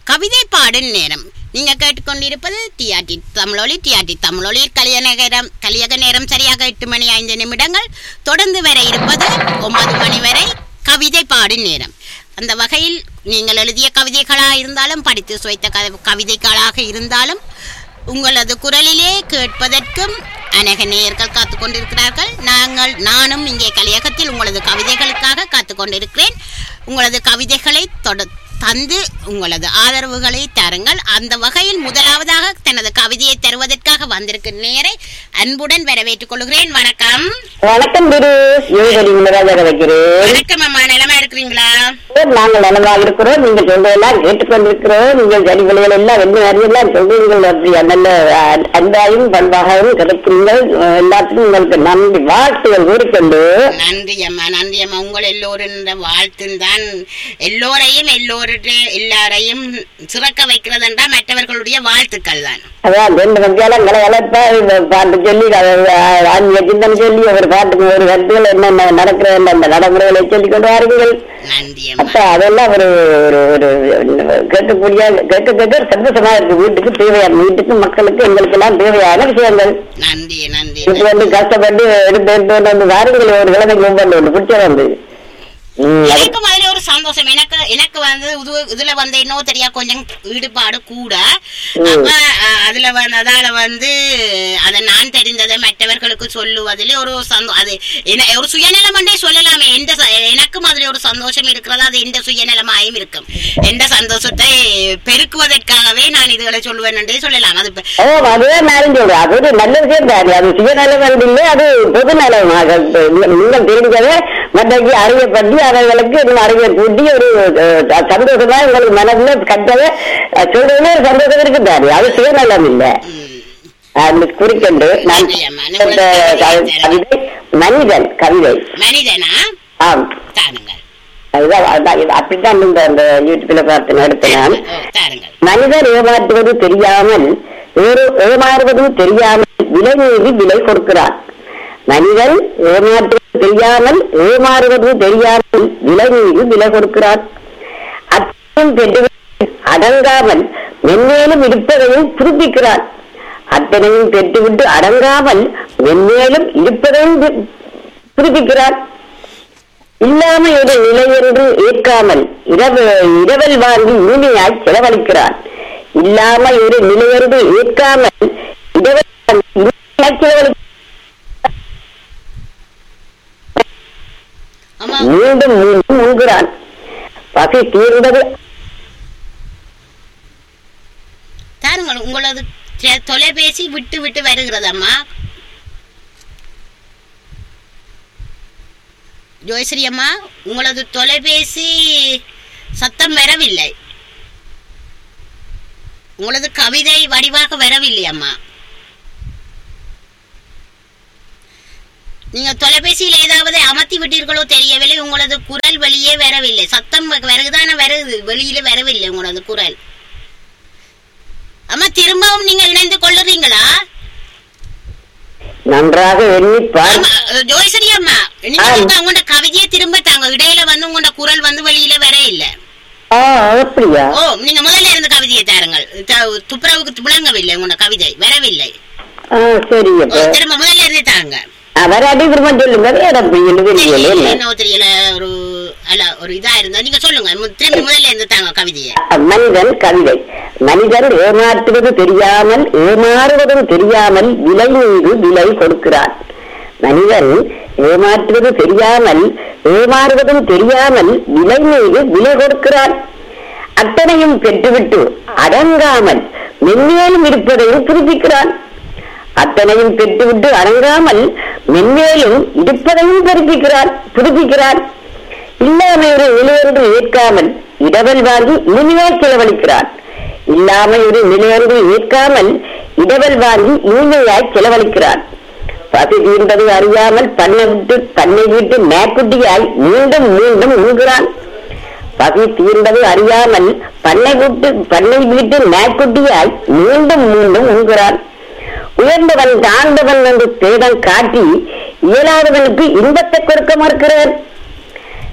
கவிதை பாடும் நேரம் நீங்க கேட்டுக்கொண்டிருப்பது டிஆர்டி தமிழொலி டிஆர்டி தமிழொலி கலிய நேரம் கலியக நேரம் சரியாக எட்டு மணி ஐந்து நிமிடங்கள் தொடர்ந்து வர இருப்பது ஒன்பது மணி வரை கவிதை பாடும் நேரம் அந்த வகையில் நீங்கள் எழுதிய கவிதைகளாக இருந்தாலும் படித்து சுவைத்த க- கவிதைகளாக இருந்தாலும் உங்களது குரலிலே கேட்பதற்கும் அநேக நேயர்கள் காத்து கொண்டிருக்கிறார்கள் நாங்கள் நானும் இங்கே கலியகத்தில் உங்களது கவிதைகளுக்காக காத்து கொண்டிருக்கிறேன் உங்களது கவிதைகளை தொட தந்து உங்களது ஆதரவுகளை தருங்கள் அந்த வகையில் முதலாவதாக தனது கவிதையை தருவதற்காக வந்திருக்கும் நேரை அன்புடன் வரவேற்றுக் கொள்கிறேன் வணக்கம் வணக்கம் குரு யோகரி முன்னதாக வைக்கிறேன் வணக்கம் அம்மா நிலமா இருக்கிறீங்களா நாங்கள் நலமாக இருக்கிறோம் நீங்கள் சொல்றதெல்லாம் கேட்டுக்கொண்டிருக்கிறோம் நீங்கள் கழிவுகள் எல்லாம் வெள்ளி அறியெல்லாம் சொல்றீர்கள் அப்படி நல்ல அ- அன்பாயும் பண்பாகவும் கிடைக்கிறீர்கள் அஹ் எல்லாத்துக்கும் உங்களுக்கு நன்றி வாழ்த்துகள் கூறிக்கொண்டு நன்றி அம்மா நன்றி அம்மா உங்கள் எல்லோரும் வாழ்த்தும் தான் எல்லோரையும் எல்லோருடைய எல்லாரையும் சிறக்க வைக்கிறதென்றா மற்றவர்களுடைய வாழ்த்துக்கள் தான் அதான் ரெண்டு மத்தியால கலகலப்பா பாட்டு சொல்லி அஹ் ஆன்மீக சிந்தனை சொல்லி ஒரு பாட்டுக்கு ஒரு கருத்துகள் என்னென்ன நடக்கிற அந்த நடைமுறைகளை சொல்லிக் கொண்டு வாருங்கள் நன்றி அம்மா அப்ப அதெல்லாம் ஒரு ஒரு ஒரு கேட்கக்கூடிய கேட்க கேட்க சந்தோஷமா இருக்கு வீட்டுக்கு தேவையான வீட்டுக்கு மக்களுக்கு எங்களுக்கு எல்லாம் தேவையான விஷயங்கள் நன்றி நன்றி இது வந்து கஷ்டப்பட்டு எடுத்து எடுத்து கொண்டு வந்து வாருங்கள் ஒரு கிழமை கும்பல் ஒன்று பிடிச்ச வந்து ம், அது- எனக்கு அதுல ஒரு சந்தோஷம் எனக்கு எனக்கு வந்து இது இதுல வந்து என்னவோ தெரியா கொஞ்சம் ஈடுபாடு கூட அப்ப அஹ், அதுல வந்து அதால வந்து அதை நான் தெரிந்ததை மற்றவர்களுக்கு சொல்லுவதில் ஒரு சந்தோ அது என்ன- ஒரு சுயநலமண்டே சொல்லலாமே எந்த ச- எனக்கும் அதுல ஒரு சந்தோஷம் இருக்கிறது அது எந்த சுயநலமாயும் இருக்கும் எந்த சந்தோஷத்தை பெருக்குவதற்காகவே நான் இதுகளை சொல்லுவேன் என்றே சொல்லலாம் அது இப்ப- ஓ அதுவே நானும் சொல்றேன் அது ஒரு நல்ல விஷயம் தானே அது சுயநலம் இல்லை அது பொது நலமாக நீங்கள் தெரிஞ்சதை மற்றக்கு அறியப்பட்டு அவர்களுக்கு இன்னும் அறிவை கூட்டி ஒரு அஹ், சந்தோஷமா உங்களுக்கு மனதில் கட்டதை அஹ், சொல்றதுல ஒரு சந்தோஷம் இருக்குதாரு அது சுயநலம் இல்லை ம், அந்த குறிக்கொண்டு நான் நன்றி அம்மா. இந்த கவி- கவிதை மனிதன் கவிதை மனிதனா ஆம் தாருங்கள் அதுதான் அதான் இது அப்படித்தான் இந்த அந்த யூடியூப்ல பார்த்து நடத்தினான் ஓ, தாருங்கள் மனிதர் ஏமாற்றுவது தெரியாமல் வேறு ஏமாறுவதும் தெரியாமல் விலை மீறி விலை கொடுக்கிறார் மனிதன் ஏமாற்றுவது தெரியாமல் ஏமாறுவது தெரியாமல் விலை மீறி விலை கொடுக்கிறார் அத்தையும் பெற்று அடங்காமல் மென்மேலும் இருப்பதையும் புதுப்பிக்கிறார் அத்தனையும் பெற்றுவிட்டு அடங்காமல் மென்மேலும் இருப்பதையும் பு- புதுப்பிக்கிறார் இல்லாமை ஒரு நிலை என்று ஏற்காமல் இரவு இரவல் வாங்கி இனிமையாய் செலவழிக்கிறார் இல்லாமை ஒரு நிலை என்று ஏற்காமல் இரவல் வாங்கி இனிமையாய் செலவழி ஆமா மீண்டும் மீண்டும் உண்கிறான் பசி தீர்ந்தது தாருங்கள் உங்களது தொ- தொலைபேசி விட்டு விட்டு வருகிறதம்மா ஜோயஸ்ரீ அம்மா உங்களது தொலைபேசி சத்தம் வரவில்லை உங்களது கவிதை வடிவாக வரவில்லை அம்மா நீங்க தொலைபேசியில் ஏதாவது அமர்த்தி விட்டீர்களோ தெரியவில்லை உங்களது குரல் வெளியே வரவில்லை சத்தம் வருகுதான வருது வெளியில வரவில்லை உங்களது குரல் அம்மா திரும்பவும் நீங்க இணைந்து கொள்ளுறீங்களா நன்றாக எண்ணி பார் ஆமா அஹ், ஜோய்சரி அம்மா நீங்க ஆ. வந்து உங்களோட கவிதையை திரும்ப தாங்க இடையில வந்து உங்களோட குரல் வந்து வெளியில வர இல்ல ஆ அப்படியா ஓ நீங்க முதல்ல இருந்த கவிதையை தாருங்கள் த- துப்புரவுக்கு விளங்கவில்லை உங்களோட கவிதை வரவில்லை ஆ சரி ஓ, அப்ப திரும்ப முதல்ல இருந்து தாங்க வராட்டி திரும்ப சொல்லுங்க வேற அப்படி எழுதுறீங்களே என்ன? என்ன தெரியல ஒரு அல்ல ஒரு இதா இருந்தா நீங்க சொல்லுங்க மு- திரும்ப முதல்ல இருந்து தாங்க கவிதையை மனிதன் கவிதை மனிதன் ஏமாற்றுவது தெரியாமல் ஏமாறுவதும் தெரியாமல் விலை மீது விலை கொடுக்கிறான் மனிதன் ஏமாற்றுவது தெரியாமல் ஏமாறுவதும் தெரியாமல் விலை மீது விலை கொடுக்கிறான் அத்தனையும் பெற்றுவிட்டு அடங்காமல் மென்மேலும் இருப்பதையும் புதுப்பிக்கிறான் அத்தனையும் பெற்றுவிட்டு அடங்காமல் மென்மேலும் இருப்பதையும் பெருப்பிக்கிறான் புதுப்பிக்கிறான் இல்லாமை ஒரு நிலையொன்று ஏற்காமல் இடவல் வாங்கி இனிமையாய் செலவழிக்கிறான் இல்லாமை ஒரு நிலையொன்று ஏற்காமல் இடவல் வாங்கி இனிமையாய் செலவழிக்கிறான் பசி தீர்ந்தது அறியாமல் பண்ணை விட்டு பண்ணை விட்டு மேற்குட்டியாய் மீண்டும் மீண்டும் உண்கிறான் பசி தீர்ந்தது அறியாமல் பண்ணை விட்டு பண்ணை வீட்டு மேற்குட்டியாய் மீண்டும் மீண்டும் உண்கிறான் உயர்ந்தவன் தாழ்ந்தவன் என்று பேதம் காட்டி இயலாதவனுக்கு இன்பத்தை கொடுக்க மறுக்கிறார்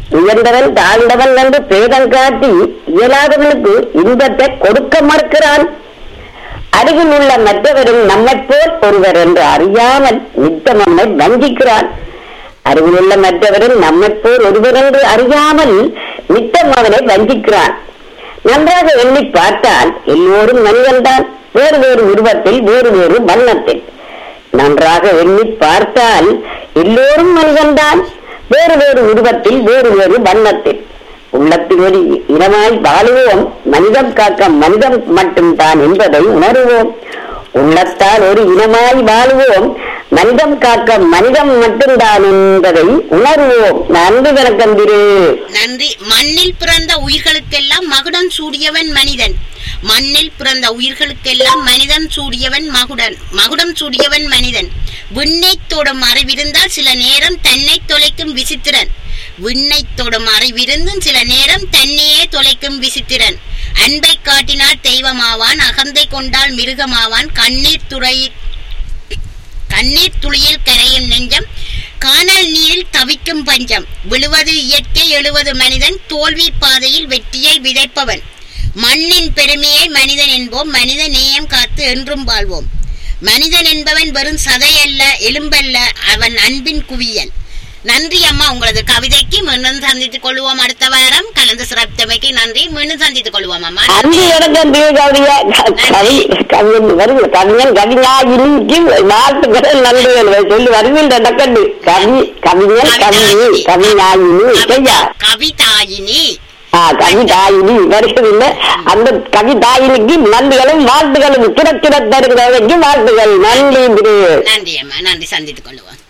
உயர்ந்தவன் தாழ்ந்தவன் என்று பேதம் காட்டி இயலாதவனுக்கு இன்பத்தை கொடுக்க மறுக்கிறான் அருகில் உள்ள மற்றவரும் நம்மைப் போல் ஒருவர் என்று அறியாமல் நித்தம் நம்மை வஞ்சிக்கிறான் அருகில் உள்ள மற்றவரும் நம்மைப் போல் ஒருவர் என்று அறியாமல் நித்தம் அவனை வஞ்சிக்கிறான் நன்றாக எண்ணி பார்த்தால் எல்லோரும் மனிதன்தான் வேறு வேறு உருவத்தில் வேறு வேறு வண்ணத்தில் நன்றாக எண்ணி பார்த்தால் எல்லோரும் மனிதன்தான் வேறு வேறு உருவத்தில் வேறு வேறு வண்ணத்தில் உள்ளத்தில் ஒரு இனமாய் வாழுவோம் மனிதம் காக்க மனிதம் மட்டும்தான் என்பதை உணருவோம் உள்ளத்தால் ஒரு இனமாய் வாழுவோம் மனிதம் காக்க மனிதம் மட்டும்தான் என்பதை உணர்வோம் நன்றி வணக்கம் திரு நன்றி மண்ணில் பிறந்த உயிர்களுக்கெல்லாம் மகுடம் சூடியவன் மனிதன் மண்ணில் பிறந்த உயிர்களுக்கெல்லாம் மனிதன் சூடியவன் மகுடன் மகுடம் சூடியவன் மனிதன் விண்ணை தொடும் அறிவிருந்தால் சில நேரம் தன்னை தொலைக்கும் விசித்திரன் விண்ணை தொடும் அறிவிருந்தும் சில நேரம் தன்னையே தொலைக்கும் விசித்திரன் அன்பை காட்டினால் தெய்வமாவான் அகந்தை கொண்டால் மிருகமாவான் கண்ணீர் துறை கண்ணீர் துளியில் கரையும் நெஞ்சம் காணல் நீரில் தவிக்கும் பஞ்சம் விழுவது இயற்கை எழுவது மனிதன் தோல்வி பாதையில் வெற்றியை விதைப்பவன் மண்ணின் பெருமையை மனிதன் என்போம் மனித நேயம் காத்து என்றும் வாழ்வோம் மனிதன் என்பவன் வெறும் சதை அல்ல எலும்பல்ல அவன் அன்பின் குவியல் நன்றி அம்மா உங்களது கவிதைக்கு மீண்டும் சந்தித்துக் கொள்வோம் அடுத்த வாரம் கலந்து சிறப்பித்தமைக்கு நன்றி மீண்டும் சந்தித்துக் கொள்வோம் அம்மா அன்பு வணக்கம் திரு கவியா கவி கவிஞன் வருங்க கவிஞன் கவிஞாயினிக்கு வாழ்த்துக்கள் நன்றிகள் சொல்லி வருகின்ற நடக்கண்டு கவி கவிஞன் கவி கவிஞாயினி செய்யா கவிதாயினி ஆ கவிதாயினி வருகிறதில்லை அந்த கவிதாயினிக்கு நன்றிகளும் வாழ்த்துகளும் சிறச்சிற தருகிறவைக்கு வாழ்த்துகள் நன்றி திரு நன்றி அம்மா நன்றி சந்தித்துக் கொள்வோம்